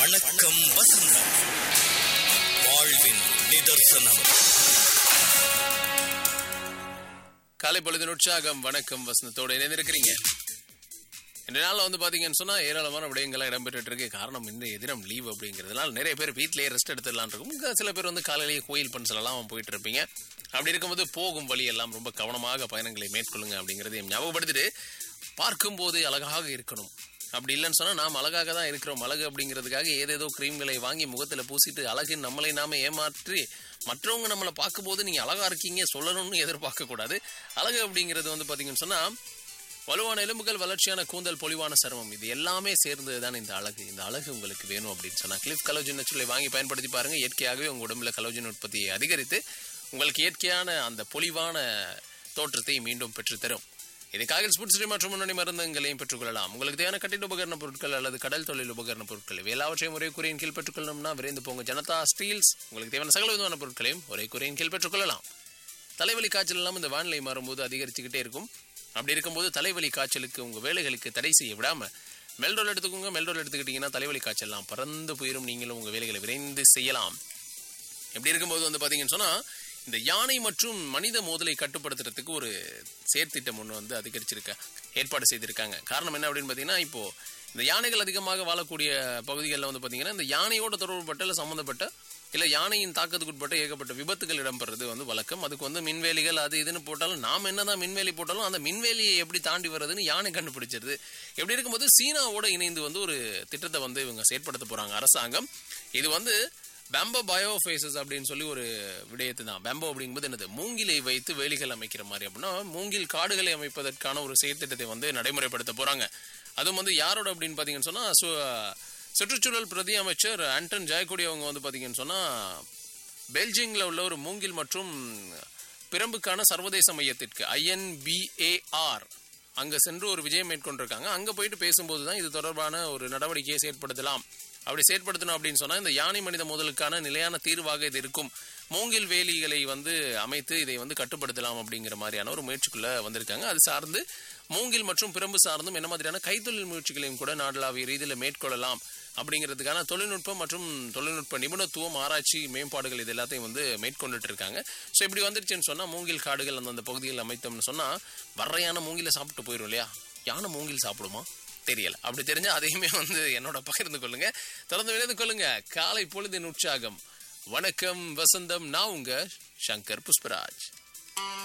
வணக்கம் வசந்தம் வாழ்வின் நிதர்சனம் காலை பொழுதின் உற்சாகம் வணக்கம் வசந்தத்தோடு இணைந்திருக்கிறீங்க இந்த நாளில் வந்து பார்த்தீங்கன்னு சொன்னால் ஏராளமான விடயங்கள்லாம் இடம்பெற்றுட்டு இருக்கு காரணம் இன்றைய தினம் லீவ் அப்படிங்கிறதுனால நிறைய பேர் வீட்டிலேயே ரெஸ்ட் எடுத்துடலான் இருக்கும் இங்க சில பேர் வந்து காலையிலேயே கோயில் பன்சலெல்லாம் போயிட்டு இருப்பீங்க அப்படி இருக்கும்போது போகும் வழி எல்லாம் ரொம்ப கவனமாக பயணங்களை மேற்கொள்ளுங்க அப்படிங்கிறதையும் ஞாபகப்படுத்திட்டு பார்க்கும்போது அழகாக இருக்கணும் அப்படி இல்லைன்னு சொன்னால் நாம் அழகாக தான் இருக்கிறோம் அழகு அப்படிங்கிறதுக்காக ஏதேதோ கிரீம்களை வாங்கி முகத்தில் பூசிட்டு அழகு நம்மளை நாம ஏமாற்றி மற்றவங்க நம்மளை பார்க்கும்போது நீங்கள் அழகா இருக்கீங்க சொல்லணும்னு எதிர்பார்க்க கூடாது அழகு அப்படிங்கிறது வந்து பார்த்தீங்கன்னு சொன்னால் வலுவான எலும்புகள் வளர்ச்சியான கூந்தல் பொலிவான சருமம் இது எல்லாமே சேர்ந்தது தான் இந்த அழகு இந்த அழகு உங்களுக்கு வேணும் அப்படின்னு சொன்னா கிளிஃப் கலோஜின் நச்சுலை வாங்கி பயன்படுத்தி பாருங்க இயற்கையாகவே உங்க உடம்புல கலோஜின் உற்பத்தியை அதிகரித்து உங்களுக்கு இயற்கையான அந்த பொலிவான தோற்றத்தை மீண்டும் பெற்றுத்தரும் இதுக்காக ஸ்புட்ஸ்ரீ மற்றும் முன்னணி மருந்துகளையும் பெற்றுக்கொள்ளலாம் உங்களுக்கு தேவையான கட்டிட உபகரண பொருட்கள் அல்லது கடல் தொழில் உபகரண பொருட்கள் இவை எல்லாவற்றையும் ஒரே குறையின் கீழ் பெற்றுக்கொள்ளணும்னா விரைந்து போங்க ஜனதா ஸ்டீல்ஸ் உங்களுக்கு தேவையான சகல விதமான பொருட்களையும் ஒரே குறையின் கீழ் பெற்றுக்கொள்ளலாம் தலைவலி காய்ச்சல் எல்லாம் இந்த வானிலை மாறும்போது அதிகரிச்சுக்கிட்டே இருக்கும் அப்படி இருக்கும்போது தலைவலி காய்ச்சலுக்கு உங்க வேலைகளுக்கு தடை செய்ய விடாம மெல்ரோல் எடுத்துக்கோங்க மெல்ரோல் எடுத்துக்கிட்டீங்கன்னா தலைவலி காய்ச்சல்லாம் பறந்து போயிடும் நீங்களும் உங்க வேலைகளை விரைந்து செய்யலாம் எப்படி இருக்கும்போது வந்து பாத்தீங்கன்னு சொன்னா இந்த யானை மற்றும் மனித மோதலை கட்டுப்படுத்துறதுக்கு ஒரு செயற்திட்டம் ஒன்று வந்து அதிகரிச்சிருக்க ஏற்பாடு செய்திருக்காங்க காரணம் என்ன அப்படின்னு பார்த்தீங்கன்னா இப்போ இந்த யானைகள் அதிகமாக வாழக்கூடிய பகுதிகளில் வந்து பார்த்தீங்கன்னா இந்த யானையோட தொடர்புபட்ட இல்லை சம்மந்தப்பட்ட இல்லை யானையின் தாக்கத்துக்குட்பட்ட ஏகப்பட்ட விபத்துகள் இடம்பெறது வந்து வழக்கம் அதுக்கு வந்து மின்வேலிகள் அது இதுன்னு போட்டாலும் நாம் என்னதான் மின்வேலி போட்டாலும் அந்த மின்வேலியை எப்படி தாண்டி வர்றதுன்னு யானை கண்டுபிடிச்சிருது எப்படி இருக்கும்போது சீனாவோட இணைந்து வந்து ஒரு திட்டத்தை வந்து இவங்க செயற்படுத்த போறாங்க அரசாங்கம் இது வந்து பேம்போ பயோஃபேசஸ் அப்படின்னு சொல்லி ஒரு விடயத்து தான் பேம்போ அப்படிங்கும்போது என்னது மூங்கிலை வைத்து வேலிகள் அமைக்கிற மாதிரி அப்படின்னா மூங்கில் காடுகளை அமைப்பதற்கான ஒரு செயற்திட்டத்தை வந்து நடைமுறைப்படுத்த போறாங்க அதுவும் வந்து யாரோட அப்படின்னு பார்த்தீங்கன்னு சொன்னா சு- சுற்றுச்சூழல் பிரதி அமைச்சர் ஆண்டன் ஜெயக்குடி அவங்க வந்து பார்த்தீங்கன்னு சொன்னா பெல்ஜிங்கில் உள்ள ஒரு மூங்கில் மற்றும் பிரம்புக்கான சர்வதேச மையத்திற்கு ஐஎன்பிஏஆர் அங்க சென்று ஒரு விஜயம் மேற்கொண்டிருக்காங்க அங்க போயிட்டு பேசும்போது தான் இது தொடர்பான ஒரு நடவடிக்கையை செயற்படுத்தலாம் அப்படி செயற்படுத்தணும் அப்படின்னு சொன்னா இந்த யானை மனித மோதலுக்கான நிலையான தீர்வாக இது இருக்கும் மூங்கில் வேலிகளை வந்து அமைத்து இதை வந்து கட்டுப்படுத்தலாம் அப்படிங்கிற மாதிரியான ஒரு முயற்சிக்குள்ள வந்திருக்காங்க அது சார்ந்து மூங்கில் மற்றும் பிரம்பு சார்ந்தும் என்ன மாதிரியான கைத்தொழில் முயற்சிகளையும் கூட நாடளாவிய ரீதியில் மேற்கொள்ளலாம் அப்படிங்கிறதுக்கான தொழில்நுட்பம் மற்றும் தொழில்நுட்ப நிபுணத்துவம் ஆராய்ச்சி மேம்பாடுகள் இது எல்லாத்தையும் வந்து மேற்கொண்டுட்டு இருக்காங்க ஸோ இப்படி வந்துருச்சுன்னு சொன்னா மூங்கில் காடுகள் அந்தந்த பகுதியில் அமைத்தோம்னு சொன்னா வர்றையான மூங்கில சாப்பிட்டு போயிடும் இல்லையா யானை மூங்கில் சாப்பிடுமா தெரியல அப்படி தெரிஞ்சா அதையுமே வந்து என்னோட பகிர்ந்து கொள்ளுங்க தொடர்ந்து விளைந்து கொள்ளுங்க காலை பொழுதின் உற்சாகம் வணக்கம் வசந்தம் நான் உங்க சங்கர் புஷ்பராஜ்